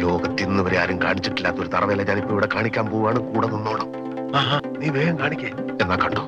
ലോകത്ത് ഇന്ന് വരെ ആരും കാണിച്ചിട്ടില്ലാത്ത ഒരു തറവേല ഞാനിപ്പോ ഇവിടെ കാണിക്കാൻ പോവാണ് കൂടെ നിന്നോണം ആഹാ നീ വേഗം കാണിക്കേ എന്നാ കണ്ടോ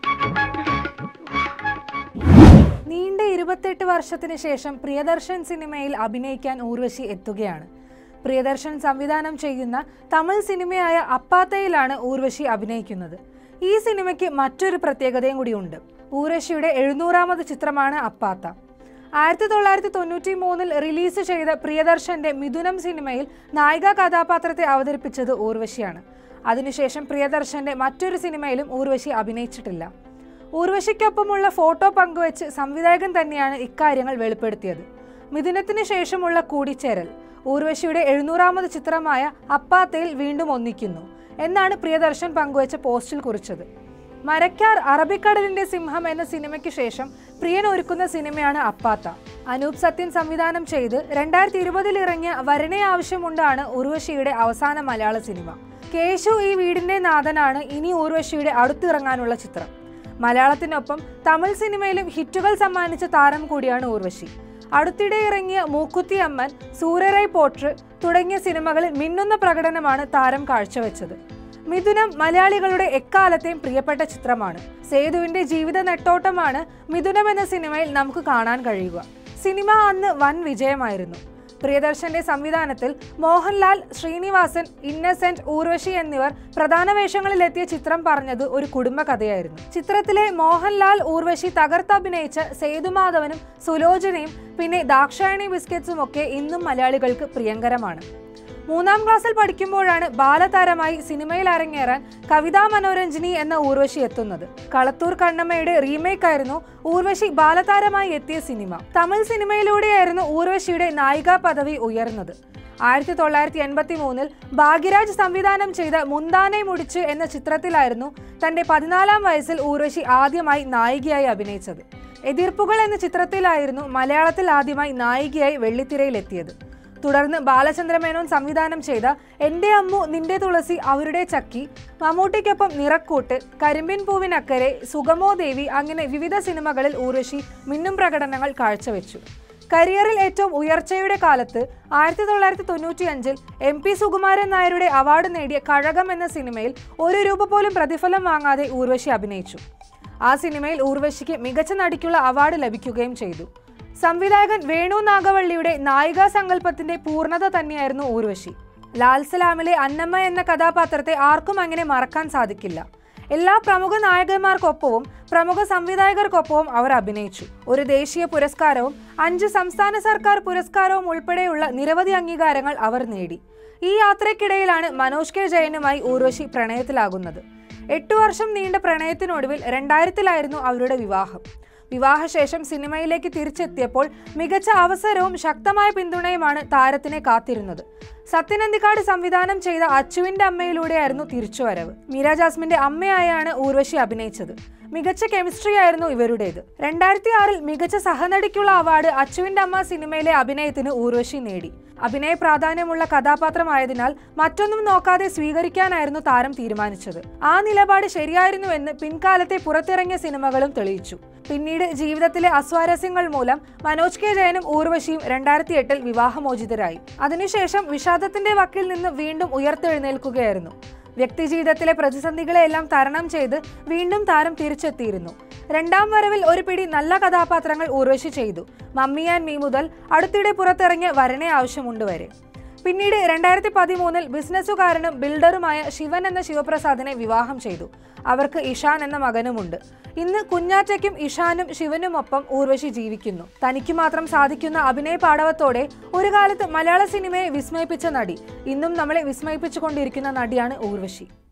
നീണ്ട ഇരുപത്തെട്ട് വർഷത്തിന് ശേഷം പ്രിയദർശൻ സിനിമയിൽ അഭിനയിക്കാൻ ഊർവശി എത്തുകയാണ് പ്രിയദർശൻ സംവിധാനം ചെയ്യുന്ന തമിഴ് സിനിമയായ അപ്പാത്തയിലാണ് ഊർവശി അഭിനയിക്കുന്നത് ഈ സിനിമയ്ക്ക് മറ്റൊരു പ്രത്യേകതയും കൂടിയുണ്ട് ഊർവശിയുടെ എഴുന്നൂറാമത് ചിത്രമാണ് അപ്പാത്ത ആയിരത്തി തൊള്ളായിരത്തി തൊണ്ണൂറ്റി മൂന്നിൽ റിലീസ് ചെയ്ത പ്രിയദർശന്റെ മിഥുനം സിനിമയിൽ നായിക കഥാപാത്രത്തെ അവതരിപ്പിച്ചത് ഊർവശിയാണ് അതിനുശേഷം പ്രിയദർശന്റെ മറ്റൊരു സിനിമയിലും ഊർവശി അഭിനയിച്ചിട്ടില്ല ഊർവശിക്കൊപ്പമുള്ള ഫോട്ടോ പങ്കുവച്ച് സംവിധായകൻ തന്നെയാണ് ഇക്കാര്യങ്ങൾ വെളിപ്പെടുത്തിയത് മിഥുനത്തിന് ശേഷമുള്ള കൂടിച്ചേരൽ ഊർവശിയുടെ എഴുന്നൂറാമത് ചിത്രമായ അപ്പാത്തയിൽ വീണ്ടും ഒന്നിക്കുന്നു എന്നാണ് പ്രിയദർശൻ പങ്കുവച്ച പോസ്റ്റിൽ കുറിച്ചത് മരക്കാർ അറബിക്കടലിന്റെ സിംഹം എന്ന സിനിമയ്ക്ക് ശേഷം പ്രിയൻ ഒരുക്കുന്ന സിനിമയാണ് അപ്പാത്ത അനൂപ് സത്യൻ സംവിധാനം ചെയ്ത് രണ്ടായിരത്തി ഇരുപതിൽ ഇറങ്ങിയ വരണേ ആവശ്യമുണ്ടാണ് ഉർവശിയുടെ അവസാന മലയാള സിനിമ കേശു ഈ വീടിന്റെ നാഥനാണ് ഇനി ഊർവശിയുടെ അടുത്തിറങ്ങാനുള്ള ചിത്രം മലയാളത്തിനൊപ്പം തമിഴ് സിനിമയിലും ഹിറ്റുകൾ സമ്മാനിച്ച താരം കൂടിയാണ് ഊർവശി അടുത്തിടെ ഇറങ്ങിയ മൂക്കുത്തി അമ്മൻ സൂര്യറൈ പോട്ര് തുടങ്ങിയ സിനിമകളിൽ മിന്നുന്ന പ്രകടനമാണ് താരം കാഴ്ചവെച്ചത് മിഥുനം മലയാളികളുടെ എക്കാലത്തെയും പ്രിയപ്പെട്ട ചിത്രമാണ് സേതുവിന്റെ ജീവിത നെട്ടോട്ടമാണ് മിഥുനം എന്ന സിനിമയിൽ നമുക്ക് കാണാൻ കഴിയുക സിനിമ അന്ന് വൻ വിജയമായിരുന്നു പ്രിയദർശന്റെ സംവിധാനത്തിൽ മോഹൻലാൽ ശ്രീനിവാസൻ ഇന്നസെന്റ് ഊർവശി എന്നിവർ പ്രധാന വേഷങ്ങളിലെത്തിയ ചിത്രം പറഞ്ഞത് ഒരു കുടുംബ കഥയായിരുന്നു ചിത്രത്തിലെ മോഹൻലാൽ ഊർവശി തകർത്തഭിനയിച്ച സേതുമാധവനും സുലോചനയും പിന്നെ ദാക്ഷായണി ബിസ്ക്കറ്റ്സും ഒക്കെ ഇന്നും മലയാളികൾക്ക് പ്രിയങ്കരമാണ് മൂന്നാം ക്ലാസ്സിൽ പഠിക്കുമ്പോഴാണ് ബാലതാരമായി സിനിമയിൽ അരങ്ങേറാൻ കവിതാ മനോരഞ്ജിനി എന്ന ഊർവശി എത്തുന്നത് കളത്തൂർ കണ്ണമ്മയുടെ റീമേക്ക് ആയിരുന്നു ഊർവശി ബാലതാരമായി എത്തിയ സിനിമ തമിഴ് സിനിമയിലൂടെയായിരുന്നു ഊർവശിയുടെ നായികാ പദവി ഉയർന്നത് ആയിരത്തി തൊള്ളായിരത്തി എൺപത്തി മൂന്നിൽ ഭാഗ്യരാജ് സംവിധാനം ചെയ്ത മുന്താനെ മുടിച്ച് എന്ന ചിത്രത്തിലായിരുന്നു തന്റെ പതിനാലാം വയസ്സിൽ ഊർവശി ആദ്യമായി നായികയായി അഭിനയിച്ചത് എതിർപ്പുകൾ എന്ന ചിത്രത്തിലായിരുന്നു മലയാളത്തിൽ ആദ്യമായി നായികയായി വെള്ളിത്തിരയിലെത്തിയത് തുടർന്ന് ബാലചന്ദ്രമേനോൻ സംവിധാനം ചെയ്ത എൻ്റെ അമ്മു നിന്റെ തുളസി അവരുടെ ചക്കി മമ്മൂട്ടിക്കൊപ്പം നിറക്കൂട്ട് കരിമ്പിൻ പൂവിനക്കരെ സുഗമോ ദേവി അങ്ങനെ വിവിധ സിനിമകളിൽ ഊർവശി മിന്നും പ്രകടനങ്ങൾ കാഴ്ചവെച്ചു കരിയറിൽ ഏറ്റവും ഉയർച്ചയുടെ കാലത്ത് ആയിരത്തി തൊള്ളായിരത്തി തൊണ്ണൂറ്റി അഞ്ചിൽ എം പി സുകുമാരൻ നായരുടെ അവാർഡ് നേടിയ കഴകം എന്ന സിനിമയിൽ ഒരു രൂപ പോലും പ്രതിഫലം വാങ്ങാതെ ഊർവശി അഭിനയിച്ചു ആ സിനിമയിൽ ഊർവശിക്ക് മികച്ച നടിക്കുള്ള അവാർഡ് ലഭിക്കുകയും ചെയ്തു സംവിധായകൻ വേണു നാഗവള്ളിയുടെ നായികാ സങ്കല്പത്തിന്റെ പൂർണ്ണത തന്നെയായിരുന്നു ഊർവശി ലാൽ സലാമിലെ അന്നമ്മ എന്ന കഥാപാത്രത്തെ ആർക്കും അങ്ങനെ മറക്കാൻ സാധിക്കില്ല എല്ലാ പ്രമുഖ നായകന്മാർക്കൊപ്പവും പ്രമുഖ സംവിധായകർക്കൊപ്പവും അവർ അഭിനയിച്ചു ഒരു ദേശീയ പുരസ്കാരവും അഞ്ച് സംസ്ഥാന സർക്കാർ പുരസ്കാരവും ഉൾപ്പെടെയുള്ള നിരവധി അംഗീകാരങ്ങൾ അവർ നേടി ഈ യാത്രയ്ക്കിടയിലാണ് മനോജ് കെ ജയനുമായി ഊർവശി പ്രണയത്തിലാകുന്നത് എട്ടു വർഷം നീണ്ട പ്രണയത്തിനൊടുവിൽ രണ്ടായിരത്തിലായിരുന്നു അവരുടെ വിവാഹം വിവാഹശേഷം സിനിമയിലേക്ക് തിരിച്ചെത്തിയപ്പോൾ മികച്ച അവസരവും ശക്തമായ പിന്തുണയുമാണ് താരത്തിനെ കാത്തിരുന്നത് സത്യനന്ദിക്കാട് സംവിധാനം ചെയ്ത അച്ചുവിന്റെ അമ്മയിലൂടെയായിരുന്നു തിരിച്ചുവരവ് മീര ജാസ്മിന്റെ അമ്മയായാണ് ഊർവശി അഭിനയിച്ചത് മികച്ച കെമിസ്ട്രി ആയിരുന്നു ഇവരുടേത് രണ്ടായിരത്തി ആറിൽ മികച്ച സഹനടിക്കുള്ള അവാർഡ് അച്ചുവിന്റെ അമ്മ സിനിമയിലെ അഭിനയത്തിന് ഊർവശി നേടി അഭിനയ പ്രാധാന്യമുള്ള കഥാപാത്രമായതിനാൽ മറ്റൊന്നും നോക്കാതെ സ്വീകരിക്കാനായിരുന്നു താരം തീരുമാനിച്ചത് ആ നിലപാട് ശരിയായിരുന്നുവെന്ന് പിൻകാലത്തെ പുറത്തിറങ്ങിയ സിനിമകളും തെളിയിച്ചു പിന്നീട് ജീവിതത്തിലെ അസ്വാരസ്യങ്ങൾ മൂലം മനോജ് കെ ജയനും ഊർവശിയും രണ്ടായിരത്തി എട്ടിൽ വിവാഹമോചിതരായി അതിനുശേഷം വിഷാദത്തിന്റെ വക്കിൽ നിന്ന് വീണ്ടും ഉയർത്തെഴുന്നേൽക്കുകയായിരുന്നു വ്യക്തിജീവിതത്തിലെ പ്രതിസന്ധികളെല്ലാം തരണം ചെയ്ത് വീണ്ടും താരം തിരിച്ചെത്തിയിരുന്നു രണ്ടാം വരവിൽ ഒരു പിടി നല്ല കഥാപാത്രങ്ങൾ ഊർവശി ചെയ്തു മമ്മി ആൻഡ് മീ മുതൽ അടുത്തിടെ പുറത്തിറങ്ങിയ വരണേ ആവശ്യമുണ്ട് വരെ പിന്നീട് രണ്ടായിരത്തി പതിമൂന്നിൽ ബിസിനസ്സുകാരനും ബിൽഡറുമായ ശിവൻ എന്ന ശിവപ്രസാദിനെ വിവാഹം ചെയ്തു അവർക്ക് ഇഷാൻ എന്ന മകനുമുണ്ട് ഇന്ന് കുഞ്ഞാറ്റയ്ക്കും ഇഷാനും ശിവനുമൊപ്പം ഊർവശി ജീവിക്കുന്നു തനിക്ക് മാത്രം സാധിക്കുന്ന അഭിനയ പാടവത്തോടെ ഒരു കാലത്ത് മലയാള സിനിമയെ വിസ്മയിപ്പിച്ച നടി ഇന്നും നമ്മളെ വിസ്മയിപ്പിച്ചുകൊണ്ടിരിക്കുന്ന നടിയാണ് ഊർവശി